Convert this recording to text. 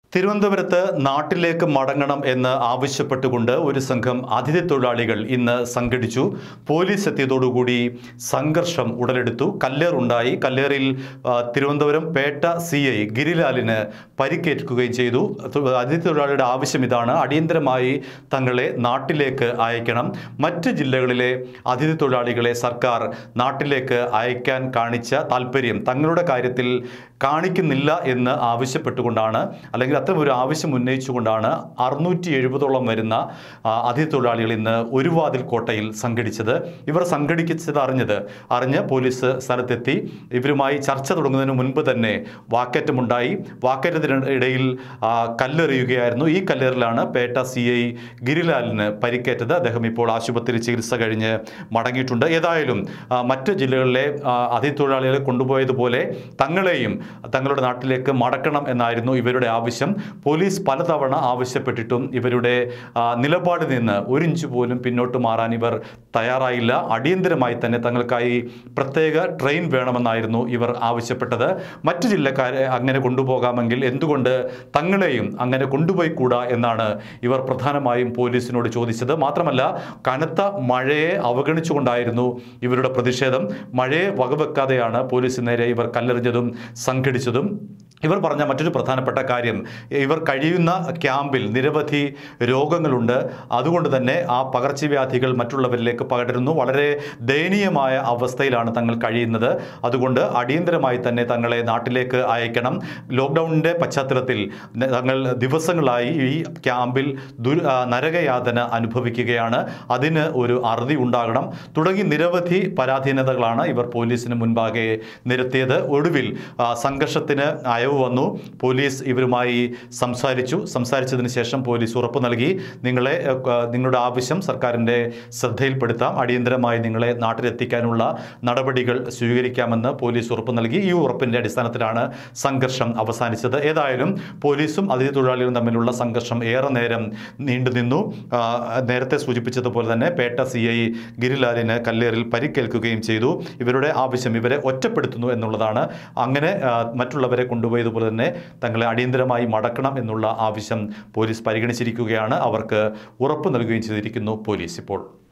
തിരുവനന്തപുരത്ത് നാട്ടിലേക്ക് മടങ്ങണം എന്ന് ആവശ്യപ്പെട്ടുകൊണ്ട് ഒരു സംഘം അതിഥി തൊഴിലാളികൾ ഇന്ന് സംഘടിച്ചു പോലീസ് എത്തിയതോടുകൂടി സംഘർഷം ഉടലെടുത്തു കല്ലേറുണ്ടായി കല്ലേറിൽ ആ, തിരുവനന്തപുരം പേട്ട സി ഐ ഗിരിലാലിന് പരിക്കേൽക്കുകയും ചെയ്തു തു- അതിഥി തൊഴിലാളിയുടെ ആവശ്യം ഇതാണ് അടിയന്തരമായി തങ്ങളെ നാട്ടിലേക്ക് അയക്കണം മറ്റ് ജില്ലകളിലെ അതിഥി തൊഴിലാളികളെ സർക്കാർ നാട്ടിലേക്ക് അയക്കാൻ കാണിച്ച താല്പര്യം തങ്ങളുടെ കാര്യത്തിൽ കാണിക്കുന്നില്ല എന്ന് ആവശ്യപ്പെട്ടുകൊണ്ടാണ് അല്ലെങ്കിൽ അത്തരം ഒരു ആവശ്യം ഉന്നയിച്ചുകൊണ്ടാണ് അറുന്നൂറ്റി എഴുപതോളം വരുന്ന ആ, അതിഥി തൊഴിലാളികൾ ഇന്ന് ഒരു വാതിൽ കോട്ടയിൽ സംഘടിച്ചത് ഇവർ സംഘടിച്ചത് അറിഞ്ഞത് അറിഞ്ഞ് പോലീസ് സ്ഥലത്തെത്തി ഇവരുമായി ചർച്ച തുടങ്ങുന്നതിന് മുൻപ് തന്നെ വാക്കേറ്റമുണ്ടായി വാക്കേറ്റത്തിനിടയിൽ ആ, കല്ലെറിയുകയായിരുന്നു ഈ കല്ലേറിലാണ് പേട്ട സി ഐ ഗിരിലാലിന് പരിക്കേറ്റത് അദ്ദേഹം ഇപ്പോൾ ആശുപത്രി ചികിത്സ കഴിഞ്ഞ് മടങ്ങിയിട്ടുണ്ട് ഏതായാലും ആ, മറ്റ് ജില്ലകളിലെ ആ, അതിഥി തൊഴിലാളികളെ കൊണ്ടുപോയതുപോലെ തങ്ങളെയും തങ്ങളുടെ നാട്ടിലേക്ക് മടക്കണം എന്നായിരുന്നു ഇവരുടെ ആവശ്യം പോലീസ് പലതവണ ആവശ്യപ്പെട്ടിട്ടും ഇവരുടെ ആ, നിലപാടിൽ നിന്ന് ഒരു ഇഞ്ച് പോലും പിന്നോട്ട് മാറാൻ ഇവർ തയ്യാറായില്ല അടിയന്തരമായി തന്നെ തങ്ങൾക്കായി പ്രത്യേക ട്രെയിൻ വേണമെന്നായിരുന്നു ഇവർ ആവശ്യപ്പെട്ടത് മറ്റു ജില്ലക്കാരെ അങ്ങനെ കൊണ്ടുപോകാമെങ്കിൽ എന്തുകൊണ്ട് തങ്ങളെയും അങ്ങനെ കൊണ്ടുപോയി കൂടാ എന്നാണ് ഇവർ പ്രധാനമായും പോലീസിനോട് ചോദിച്ചത് മാത്രമല്ല കനത്ത മഴയെ അവഗണിച്ചുകൊണ്ടായിരുന്നു ഇവരുടെ പ്രതിഷേധം മഴയെ വകവെക്കാതെയാണ് പോലീസിന് നേരെ ഇവർ കല്ലെറിഞ്ഞതും സംഘടിച്ചതും ഇവർ പറഞ്ഞ മറ്റൊരു പ്രധാനപ്പെട്ട കാര്യം ഇവർ കഴിയുന്ന ക്യാമ്പിൽ നിരവധി രോഗങ്ങളുണ്ട് അതുകൊണ്ട് തന്നെ ആ പകർച്ചവ്യാധികൾ മറ്റുള്ളവരിലേക്ക് പകരുന്നു വളരെ ദയനീയമായ അവസ്ഥയിലാണ് തങ്ങൾ കഴിയുന്നത് അതുകൊണ്ട് അടിയന്തരമായി തന്നെ തങ്ങളെ നാട്ടിലേക്ക് അയക്കണം ലോക്ക്ഡൗണിൻ്റെ പശ്ചാത്തലത്തിൽ ന- തങ്ങൾ ദിവസങ്ങളായി ഈ ക്യാമ്പിൽ ദുർ ആ, നരകയാതന അനുഭവിക്കുകയാണ് അതിന് ഒരു അറുതി ഉണ്ടാകണം തുടങ്ങി നിരവധി പരാധീനതകളാണ് ഇവർ പോലീസിന് മുൻപാകെ നിരത്തിയത് ഒടുവിൽ ആ, സംഘർഷത്തിന് അയവ് വന്നു പോലീസ് ഇവരുമായി സംസാരിച്ചു സംസാരിച്ചതിന് ശേഷം പോലീസ് ഉറപ്പ് നൽകി നിങ്ങളെ ഏ, ക- നിങ്ങളുടെ ആവശ്യം സർക്കാരിൻ്റെ ശ്രദ്ധയിൽപ്പെടുത്താം അടിയന്തരമായി നിങ്ങളെ നാട്ടിലെത്തിക്കാനുള്ള നടപടികൾ സ്വീകരിക്കാമെന്ന് പോലീസ് ഉറപ്പ് നൽകി ഈ ഉറപ്പിൻ്റെ അടിസ്ഥാനത്തിലാണ് സംഘർഷം അവസാനിച്ചത് ഏതായാലും പോലീസും അതിഥി തൊഴിലാളികളും തമ്മിലുള്ള സംഘർഷം ഏറെ നേരം നീണ്ടുനിന്നു ആ, നേരത്തെ സൂചിപ്പിച്ചതുപോലെ തന്നെ പേട്ട സി ഐ ഗിരിലാലിന് കല്ലേറിൽ പരിക്കേൽക്കുകയും ചെയ്തു ഇവരുടെ ആവശ്യം ഇവരെ ഒറ്റപ്പെടുത്തുന്നു എന്നുള്ളതാണ് അങ്ങനെ ആ, മറ്റുള്ളവരെ കൊണ്ടുപോയതുപോലെ തന്നെ തങ്ങളെ അടിയന്തരമായി മടക്കണം എന്നുള്ള ആവശ്യം പോലീസ് പരിഗണിച്ചിരിക്കുകയാണ് അവർക്ക് ഉറപ്പ് നൽകുകയും ചെയ്തിരിക്കുന്നു പോലീസ് ഇപ്പോൾ